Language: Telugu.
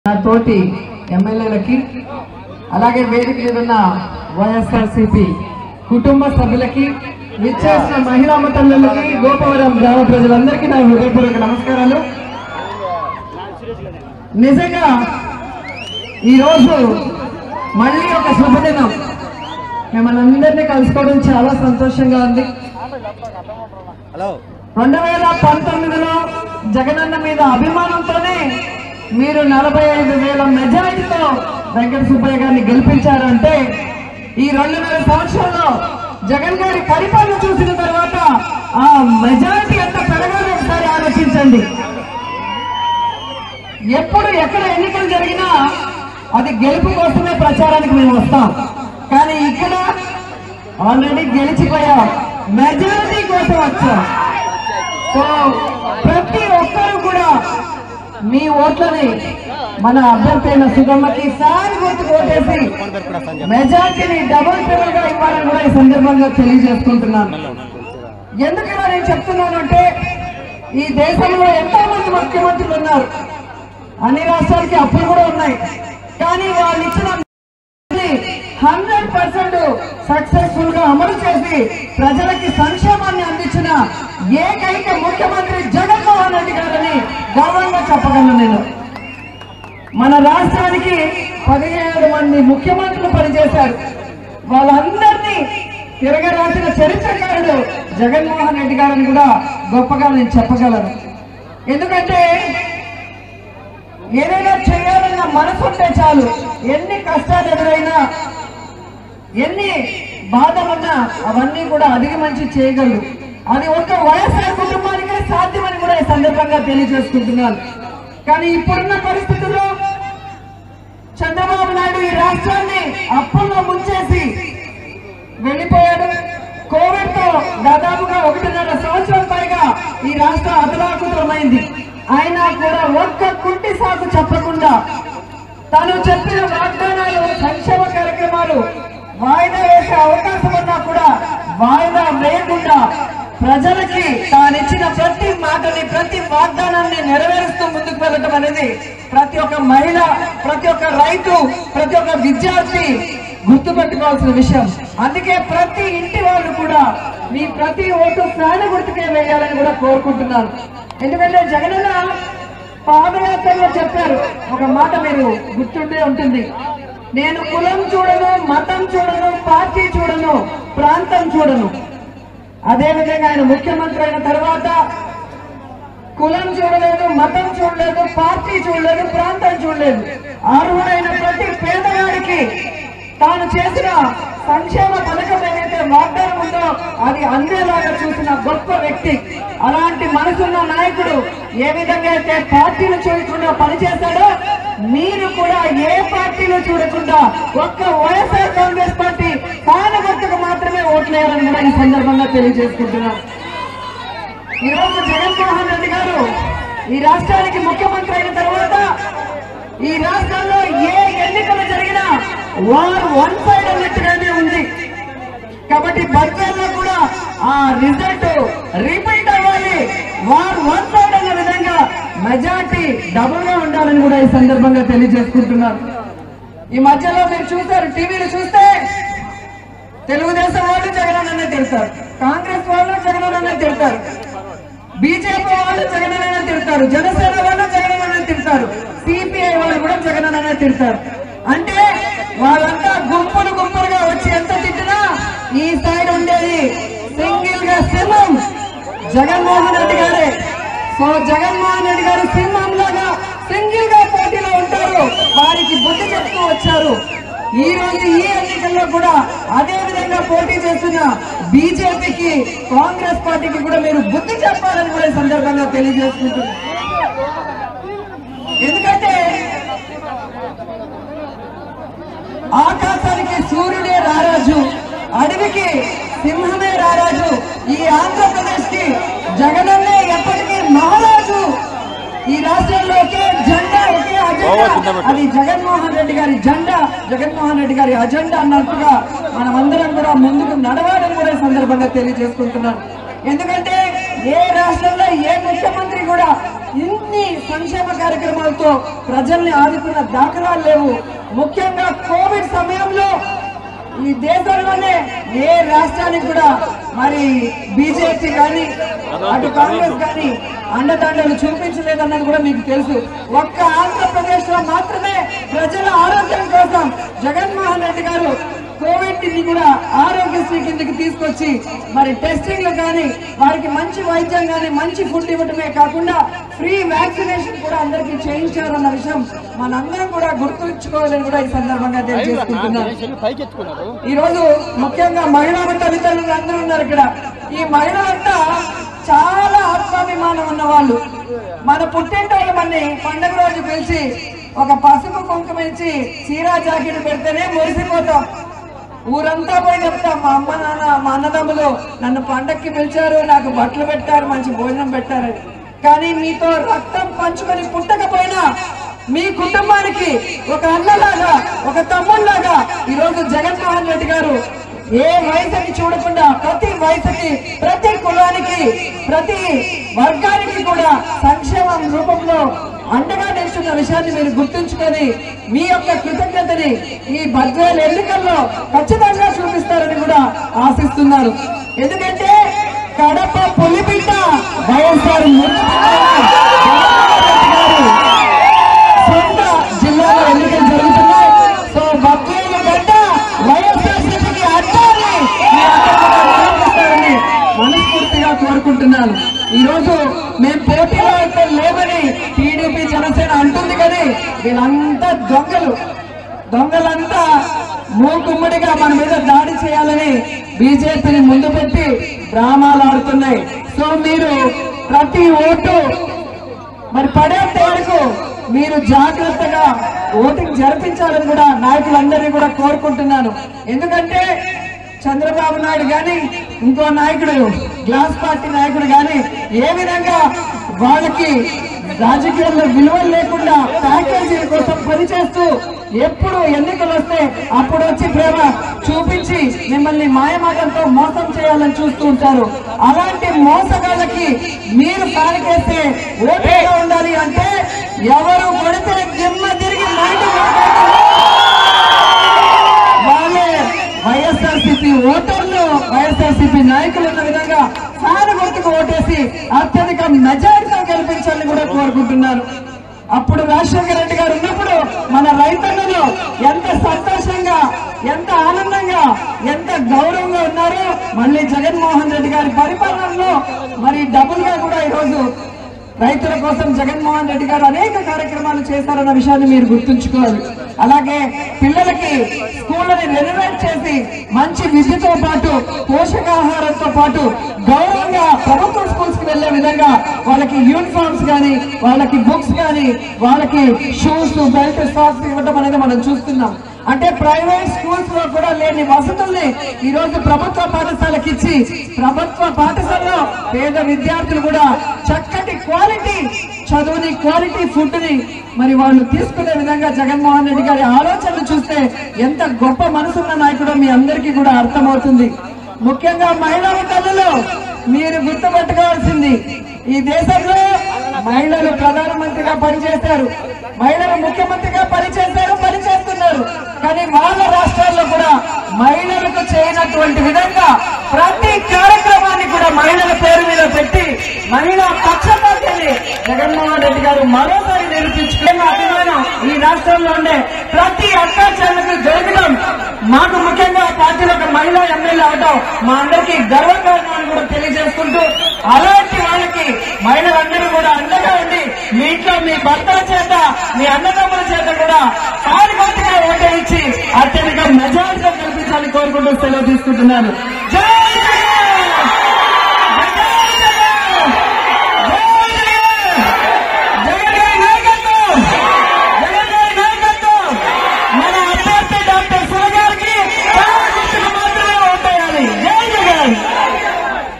నా తోటి ఎమ్మెల్యేలకి అలాగే వేదిక మీద ఉన్న వైఎస్ఆర్సిపి కుటుంబ సభ్యులకి విచ్చేసిన మహిళా తల్లులకి గోపవరం గ్రామ ప్రజలందరికీ నా హృదయపూర్వక నమస్కారాలు నిజంగా ఈరోజు మళ్ళీ ఒక శుభదినం మిమ్మల్ని అందరినీ కలుసుకోవడం చాలా సంతోషంగా ఉంది హలో రెండు వేల పంతొమ్మిదిలో జగనన్న మీద అభిమానంతోనే మీరు నలభై ఐదు వేల మెజారిటీతో వెంకట సుబ్బయ్య గారిని గెలిపించారంటే ఈ రెండు వేల సంవత్సరంలో జగన్ గారి పరిపాలన చూసిన తర్వాత ఆ మెజారిటీ ఎంత పెరగాలో ఒకసారి ఆలోచించండి ఎప్పుడు ఎక్కడ ఎన్నికలు జరిగినా అది గెలుపు కోసమే ప్రచారానికి మేము వస్తాం కానీ ఇక్కడ ఆల్రెడీ గెలిచిపోయాం మెజారిటీ కోసం వచ్చాం సో ప్రతి ఒక్కరు కూడా మీ ఓట్లని మన అభ్యర్థి అయిన సుగమ్మకి సారి గుర్తు ఓటేసి మెజార్టీని డబుల్ ట్రిపుల్ గా ఇవ్వాలని కూడా ఈ సందర్భంగా తెలియజేసుకుంటున్నాను ఎందుకు ఇలా నేను చెప్తున్నానంటే ఈ దేశంలో ఎంతో మంది ముఖ్యమంత్రులు ఉన్నారు అన్ని రాష్ట్రాలకి అప్పులు కూడా ఉన్నాయి కానీ వాళ్ళు ఇచ్చిన హండ్రెడ్ పర్సెంట్ సక్సెస్ఫుల్ గా అమలు చేసి ప్రజలకి సంక్షేమాన్ని అందించిన ఏకైక ముఖ్యమంత్రి జగన్మోహన్ రెడ్డి గారని గర్వంగా చెప్పగలను నేను మన రాష్ట్రానికి పదిహేడు మంది ముఖ్యమంత్రులు పనిచేశారు వాళ్ళందరినీ తిరగరాసిన చరిత్రకారుడు జగన్మోహన్ రెడ్డి గారని కూడా గొప్పగా నేను చెప్పగలను ఎందుకంటే ఏదైనా చేయాలన్న మనసు ఉంటే చాలు ఎన్ని కష్టాలు ఎదురైనా ఎన్ని బాధలున్నా అవన్నీ కూడా అధిగమించి చేయగలరు అది ఒక వైఎస్ఆర్ కుటుంబానికే సాధ్యమని కూడా ఈ సందర్భంగా తెలియజేసుకుంటున్నాను కానీ ఇప్పుడున్న పరిస్థితుల్లో చంద్రబాబు నాయుడు ఈ రాష్ట్రాన్ని అప్పుల్లో ముంచేసి వెళ్ళిపోయాడు కోవిడ్ తో దాదాపుగా ఒకటిన్నర సంవత్సరం పైగా ఈ రాష్ట్రం అతలాకుతలమైంది అయినా కూడా ఒక్క కుంటి సాకు చెప్పకుండా తను చెప్పిన వాగ్దానాలు సంక్షేమ కార్యక్రమాలు వాయిదా వేసే అవకాశం ఉన్నా కూడా వాయిదా వేయకుండా ప్రజలకి తానిచ్చిన ప్రతి మాటని ప్రతి వాగ్దానాన్ని నెరవేరుస్తూ ముందుకు వెళ్ళటం అనేది ప్రతి ఒక్క మహిళ ప్రతి ఒక్క రైతు ప్రతి ఒక్క విద్యార్థి గుర్తుపెట్టుకోవాల్సిన విషయం అందుకే ప్రతి ఇంటి వాళ్ళు కూడా మీ ప్రతి ఓటు ఫ్యాన్ గుర్తుకే వేయాలని కూడా కోరుకుంటున్నాను ఎందుకంటే జగనన్న పాదయాత్రలో చెప్పారు ఒక మాట మీరు గుర్తుండే ఉంటుంది నేను కులం చూడను మతం చూడను పార్టీ చూడను ప్రాంతం చూడను అదే విధంగా ఆయన ముఖ్యమంత్రి అయిన తర్వాత కులం చూడలేదు మతం చూడలేదు పార్టీ చూడలేదు ప్రాంతం చూడలేదు అర్హుడైన ప్రతి పేదవాడికి తాను చేసిన సంక్షేమ పథకం ఏదైతే వాగ్దానం ఉందో అది అందేలాగా చూసిన గొప్ప వ్యక్తి అలాంటి మనసున్న నాయకుడు ఏ విధంగా అయితే పార్టీలు చూడకుండా పనిచేశాడో మీరు కూడా ఏ పార్టీలు చూడకుండా ఒక్క వైఎస్ఆర్ కాంగ్రెస్ పార్టీ తాను గుర్తుకు మాత్రమే ఓట్లేయాలని కూడా ఈ సందర్భంగా తెలియజేసుకుంటున్నాను ఈ రోజు జగన్మోహన్ రెడ్డి గారు ఈ రాష్ట్రానికి ముఖ్యమంత్రి అయిన తర్వాత ఈ రాష్ట్రంలో ఏ ఎన్నికలు జరిగినా వారు వన్ సైడ్ అన్నట్టుగానే ఉంది కాబట్టి బడ్జెట్లో కూడా ఆ రిజల్ట్ రిపీట్ అవ్వాలి వారు వన్ సైడ్ అన్న విధంగా మెజార్టీ డబుల్ గా ఉండాలని కూడా ఈ సందర్భంగా తెలియజేసుకుంటున్నారు ఈ మధ్యలో మీరు చూస్తారు టీవీలు చూస్తే తెలుగుదేశం వాళ్ళు జగనన్నే తిడతారు కాంగ్రెస్ వాళ్ళు జగనన్నే తిడతారు బీజేపీ వాళ్ళు జగనన్నే తిడతారు జనసేన వాళ్ళు జగనన్నే తిడతారు సిపిఐ వాళ్ళు కూడా జగనన్నే తిడతారు అంటే వాళ్ళంతా గుంపులు గుంపులుగా వచ్చి ఎంత తిట్టినా ఈ సైడ్ ఉండేది సింగిల్ గా సింహం జగన్మోహన్ రెడ్డి గారే సో జగన్మోహన్ రెడ్డి గారు సింహం లాగా సింగిల్ గా పోటీలో ఉంటారు వారికి బుద్ధి చెప్తూ వచ్చారు ఈ రోజు ఈ ఎన్నికల్లో కూడా అదే విధంగా పోటీ చేస్తున్న బీజేపీకి కాంగ్రెస్ పార్టీకి కూడా మీరు బుద్ధి చెప్పాలని కూడా ఈ సందర్భంగా తెలియజేసుకుంటున్నారు ఎందుకంటే ఆకాశానికి సూర్యుడే రారాజు అడవికి సింహమే రారాజు ఈ ఆంధ్రప్రదేశ్ కి జగనన్నే ఎప్పటికీ మహారాజు ఈ రాష్ట్రంలో ఒకే జెండా ఒకే అజెండా అది జగన్మోహన్ రెడ్డి గారి జెండా జగన్మోహన్ రెడ్డి గారి అజెండా అన్నట్టుగా మనమందరం కూడా ముందుకు నడవాలని కూడా ఈ సందర్భంగా తెలియజేసుకుంటున్నాను ఎందుకంటే ఏ రాష్ట్రంలో ఏ ముఖ్యమంత్రి కూడా ఇన్ని సంక్షేమ కార్యక్రమాలతో ప్రజల్ని ఆదుకున్న దాఖలాలు లేవు ముఖ్యంగా కోవిడ్ సమయంలో ఈ దేశంలోనే ఏ రాష్ట్రానికి కూడా మరి బీజేపీ కానీ అటు కాంగ్రెస్ కానీ అండదండలు చూపించలేదన్నది కూడా మీకు తెలుసు ఒక్క ఆంధ్రప్రదేశ్ లో మాత్రమే ప్రజల ఆరోగ్యం కోసం జగన్మోహన్ రెడ్డి గారు కోవిడ్ ని కూడా ఆరోగ్యశ్రీ కిందకి తీసుకొచ్చి మరి టెస్టింగ్లు కానీ వారికి మంచి వైద్యం కానీ మంచి ఫుడ్ ఇవ్వటమే కాకుండా ఫ్రీ వ్యాక్సినేషన్ కూడా అందరికీ చేయించారన్న విషయం మనందరం కూడా గుర్తుంచుకోవాలని కూడా ఈ సందర్భంగా తెలియజేసుకుంటున్నాను పైకి ఎత్తుకున్నారు ఈ రోజు ముఖ్యంగా మహిళా తల్లిదండ్రులు అందరూ ఉన్నారు ఇక్కడ ఈ మహిళలంతా చాలా ఆత్మాభిమానం ఉన్న వాళ్ళు మన పుట్టింటోళ్ళు మనని పండగ రోజు పిలిచి ఒక పసుపు కుంకుమ ఇచ్చి చీరా జాకెట్ పెడితేనే మురిసిపోతాం ఊరంతా పోయి చెప్తాం మా అమ్మ నాన్న మా అన్నదమ్ములు నన్ను పండక్కి పిలిచారు నాకు బట్టలు పెట్టారు మంచి భోజనం పెట్టారు కానీ మీతో రక్తం పంచుకొని పుట్టకపోయినా మీ కుటుంబానికి ఒక అన్నలాగా ఒక తమ్ముళ్లాగా ఈ రోజు జగన్మోహన్ రెడ్డి గారు ఏ వయసుని చూడకుండా ప్రతి వయసుకి ప్రతి కులానికి ప్రతి వర్గానికి కూడా సంక్షేమం రూపంలో అండగా నిలుచున్న విషయాన్ని మీరు గుర్తుంచుకొని మీ యొక్క కృతజ్ఞతని ఈ బద్వేల ఎన్నికల్లో ఖచ్చితంగా చూపిస్తారని కూడా ఆశిస్తున్నారు ఎందుకంటే కడప పులిపిట్ట వైఎస్ఆర్ సొంత జిల్లాలో ఎన్నికలు జరుగుతున్నాయి సో బద్వేలు గడ్డ వైఎస్ఆర్సీపీకి అడ్డాలి మీ అందరూ కూడా నిలబడిస్తారని మనస్ఫూర్తిగా కోరుకుంటున్నాను ఈ రోజు మేము పోటీలో అయితే లేవని టీడీపీ జనసేన అంటుంది కానీ వీళ్ళంతా దొంగలు దొంగలంతా మూకుమ్మడిగా మన మీద దాడి చేయాలని బీజేపీని ముందు పెట్టి డ్రామాలు ఆడుతున్నాయి సో మీరు ప్రతి ఓటు మరి పడేంత వరకు మీరు జాగ్రత్తగా ఓటింగ్ జరిపించాలని కూడా నాయకులందరినీ కూడా కోరుకుంటున్నాను ఎందుకంటే చంద్రబాబు నాయుడు గాని ఇంకో నాయకుడు గ్లాస్ పార్టీ నాయకుడు గాని ఏ విధంగా వాళ్ళకి రాజకీయాల్లో విలువలు లేకుండా ప్యాకేజీల కోసం పనిచేస్తూ ఎప్పుడు ఎన్నికలు వస్తే అప్పుడు వచ్చి ప్రేమ చూపించి మిమ్మల్ని మాయమాటలతో మోసం చేయాలని చూస్తూ ఉంటారు అలాంటి మోసగాళ్ళకి మీరు పాలకేస్తే ఓటేగా ఉండాలి అంటే ఎవరు కొడితే దిమ్మ తిరిగి మైండ్ వాళ్ళే వైఎస్ఆర్సీపీ ఓటర్లు వైఎస్ఆర్సీపీ నాయకులు ఉన్న విధంగా ఫ్యాన్ గుర్తుకు ఓటేసి అత్యధిక మెజారిటీతో గెలిపించాలని కూడా కోరుకుంటున్నారు అప్పుడు రాజశేఖర రెడ్డి గారు ఉన్నప్పుడు మన రైతన్నలు ఎంత సంతోషంగా ఎంత ఆనందంగా ఎంత గౌరవంగా ఉన్నారు మళ్ళీ జగన్మోహన్ రెడ్డి గారి పరిపాలనలో మరి డబుల్ గా కూడా ఈరోజు రైతుల కోసం జగన్మోహన్ రెడ్డి గారు అనేక కార్యక్రమాలు చేశారన్న విషయాన్ని మీరు గుర్తుంచుకోవాలి అలాగే పిల్లలకి స్కూళ్ళని రెనోవేట్ చేసి మంచి విద్యతో పాటు పోషకాహారంతో పాటు గౌరవంగా ప్రభుత్వ స్కూల్స్ కి వెళ్లే విధంగా వాళ్ళకి యూనిఫామ్స్ కానీ వాళ్ళకి బుక్స్ కానీ వాళ్ళకి షూస్ బెల్ట్ సాక్స్ ఇవ్వడం అనేది మనం చూస్తున్నాం అంటే ప్రైవేట్ స్కూల్స్ లో కూడా లేని వసతుల్ని ఈ రోజు ప్రభుత్వ పాఠశాలకి ఇచ్చి ప్రభుత్వ పాఠశాలలో పేద విద్యార్థులు కూడా చక్కటి క్వాలిటీ చదువుని క్వాలిటీ ఫుడ్ ని మరి వాళ్ళు తీసుకునే విధంగా జగన్మోహన్ రెడ్డి గారి ఆలోచనలు చూస్తే ఎంత గొప్ప మనసున్న నాయకుడో మీ అందరికీ కూడా అర్థమవుతుంది ముఖ్యంగా మహిళా తల్లులు మీరు గుర్తుపెట్టుకోవాల్సింది ఈ దేశంలో మహిళలు ప్రధానమంత్రిగా పనిచేశారు మహిళలు ముఖ్యమంత్రిగా పనిచేశారు పనిచేస్తున్నారు కానీ వాళ్ళ రాష్ట్రాల్లో కూడా మహిళలకు చేయనటువంటి విధంగా ప్రతి కార్యక్రమాన్ని కూడా మహిళల పేరు మీద పెట్టి మహిళా పక్షపాతాన్ని జగన్మోహన్ రెడ్డి గారు మరోసారి నిరూపించుకునే అభిమానం ఈ రాష్ట్రంలో ఉండే ప్రతి అత్యాచారాలకు జరగడం మాకు ముఖ్యంగా ఆ పార్టీలో ఒక మహిళా ఎమ్మెల్యే అవడం మా అందరికీ గర్వకారణాన్ని కూడా తెలియజేసుకుంటూ అలాంటి వాళ్ళకి మహిళలందరూ కూడా అండగా ఉండి మీ ఇంట్లో మీ భర్తల చేత మీ అన్నదమ్ముల చేత కూడా సానుభూతిగా ఓటేయించి అత్యధిక మెజారిటీతో కల్పించాలని కోరుకుంటూ సెలవు తీసుకుంటున్నాను